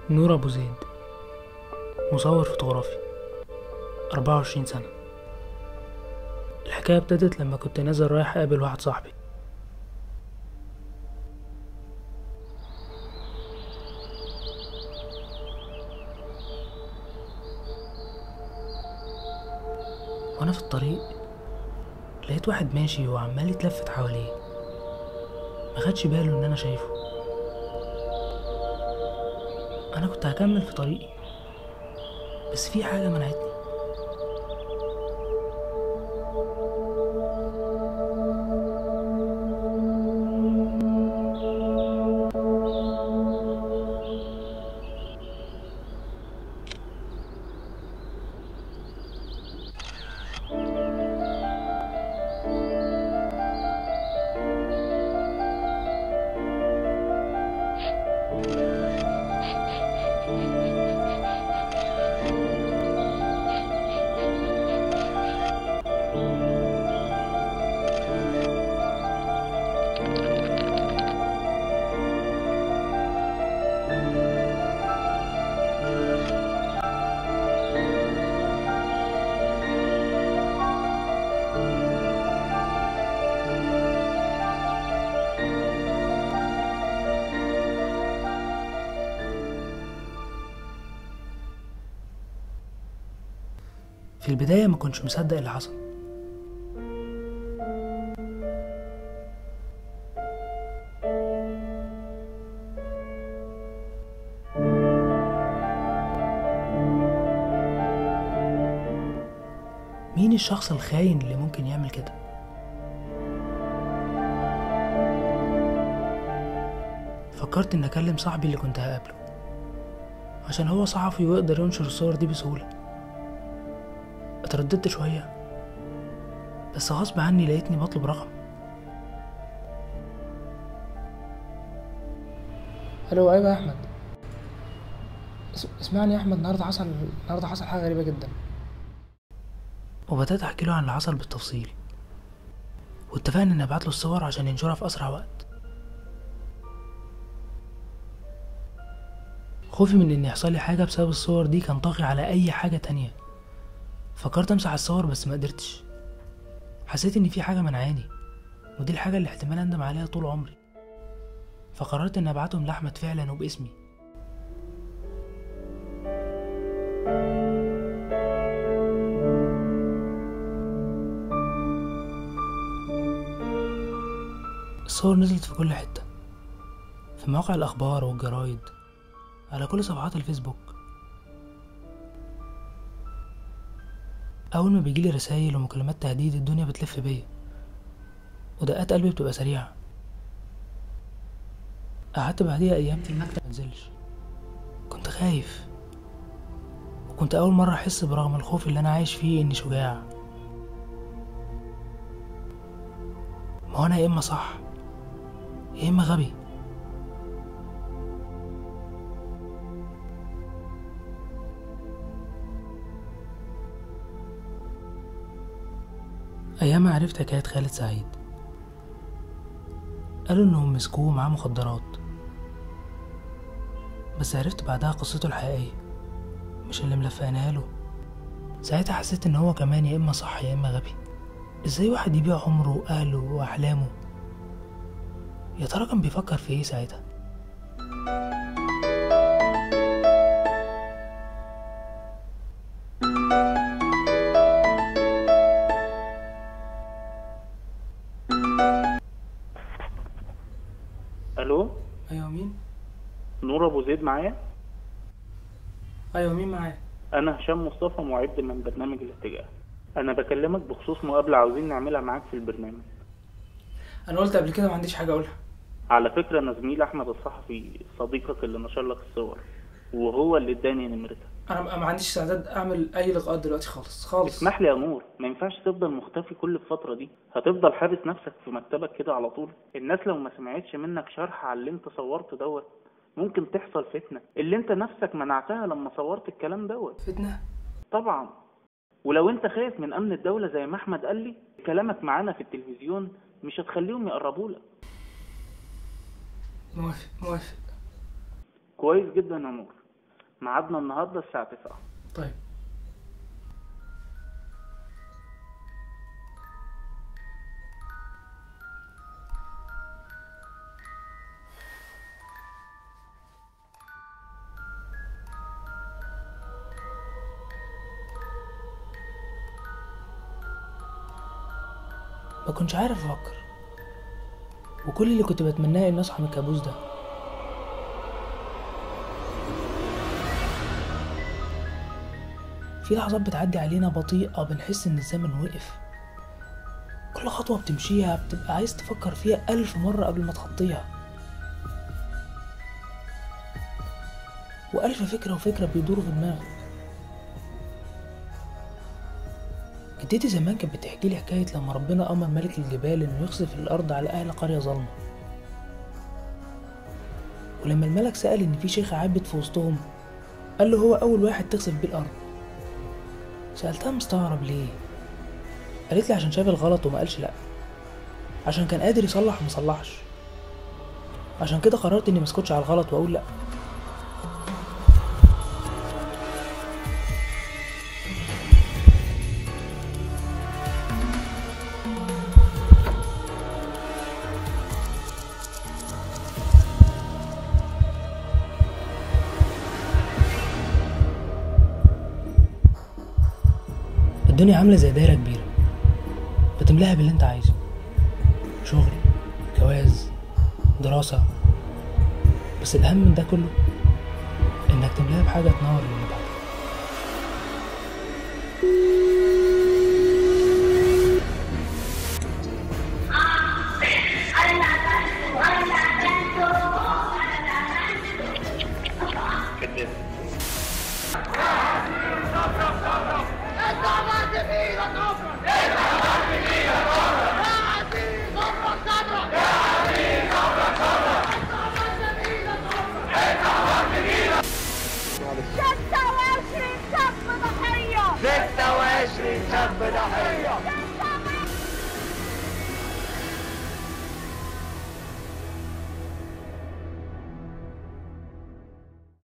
نور أبو زيد مصور فوتوغرافي أربعة وعشرين سنة الحكاية ابتدت لما كنت نازل رايح أقابل واحد صاحبي وأنا في الطريق لقيت واحد ماشي وعمال يتلفت حواليه ما خدش باله إن أنا شايفه أنا كنت هكمل في طريقي بس في حاجة منعتني في البداية ما كنتش مصدق اللي حصل مين الشخص الخاين اللي ممكن يعمل كده فكرت ان اكلم صاحبي اللي كنت هقابله عشان هو صحفي ويقدر ينشر الصور دي بسهوله اترددت شوية بس غصب عني لقيتني بطلب رقم الو ايوه يا احمد اس- اسمعني يا احمد النهارده حصل النهارده حصل حاجه غريبه جدا وبدات احكي له عن اللي حصل بالتفصيل واتفقنا اني ابعت له الصور عشان ينشرها في اسرع وقت خوفي من ان يحصل لي حاجه بسبب الصور دي كان طاغي على اي حاجه تانية فكرت امسح الصور بس ما قدرتش حسيت ان في حاجه منعاني ودي الحاجه اللي احتمال اندم عليها طول عمري فقررت ان ابعتهم لاحمد فعلا وباسمي الصور نزلت في كل حته في مواقع الاخبار والجرايد على كل صفحات الفيسبوك أول ما بيجيلي رسايل ومكالمات تهديد الدنيا بتلف بيا ودقات قلبي بتبقى سريعة قعدت بعديها أيام في المكتب منزلش كنت خايف وكنت أول مرة أحس برغم الخوف اللي أنا عايش فيه إني شجاع ما هو أنا يا إما صح يا إما غبي أيام عرفت حكاية خالد سعيد قالوا إنهم مسكوه معاه مخدرات بس عرفت بعدها قصته الحقيقية مش اللي ملفقناها له ساعتها حسيت إن هو كمان يا إما صح يا إما غبي إزاي واحد يبيع عمره وأهله وأحلامه يا ترى كان بيفكر في إيه ساعتها الو أيوة مين؟ نور ابو زيد معايا أيوة مين معايا؟ انا هشام مصطفى معد من برنامج الاتجاه انا بكلمك بخصوص مقابله عاوزين نعملها معاك في البرنامج أنا قلت قبل كده ما عنديش حاجة أقولها على فكره انا زميل احمد الصحفي صديقك اللي نشر لك الصور وهو اللي اداني نمرتك أنا ما عنديش استعداد أعمل أي لقاءات دلوقتي خالص خالص اسمح لي يا نور ما ينفعش تفضل مختفي كل الفتره دي هتفضل حابس نفسك في مكتبك كده على طول الناس لو ما سمعتش منك شرح على اللي انت صورته دوت ممكن تحصل فتنه اللي انت نفسك منعتها لما صورت الكلام دوت فتنة طبعا ولو انت خايف من امن الدولة زي ما احمد قال لي كلامك معانا في التلفزيون مش هتخليهم يقربوا لك موافق موافق كويس جدا يا نور ميعادنا النهارده الساعه 9 طيب ما كنتش عارف افكر وكل اللي كنت بتمناه اني اصحى من الكابوس ده في لحظات بتعدي علينا بطيئة بنحس إن الزمن وقف كل خطوة بتمشيها بتبقى عايز تفكر فيها ألف مرة قبل ما تخطيها وألف فكرة وفكرة بيدوروا في دماغك جدتي زمان كانت بتحكي لي حكاية لما ربنا أمر ملك الجبال إنه يخسف الأرض على أهل قرية ظلمة ولما الملك سأل إن في شيخ عابد في وسطهم قال له هو أول واحد تخسف بيه الأرض سألتها مستغرب ليه قالت لي عشان شاف الغلط وما قالش لأ عشان كان قادر يصلح وما صلحش عشان كده قررت اني مسكتش على الغلط واقول لأ الدنيا عاملة زي دايرة كبيرة بتملاها باللي انت عايزه شغل جواز دراسة بس الأهم من ده كله إنك تملاها بحاجة تنور اللي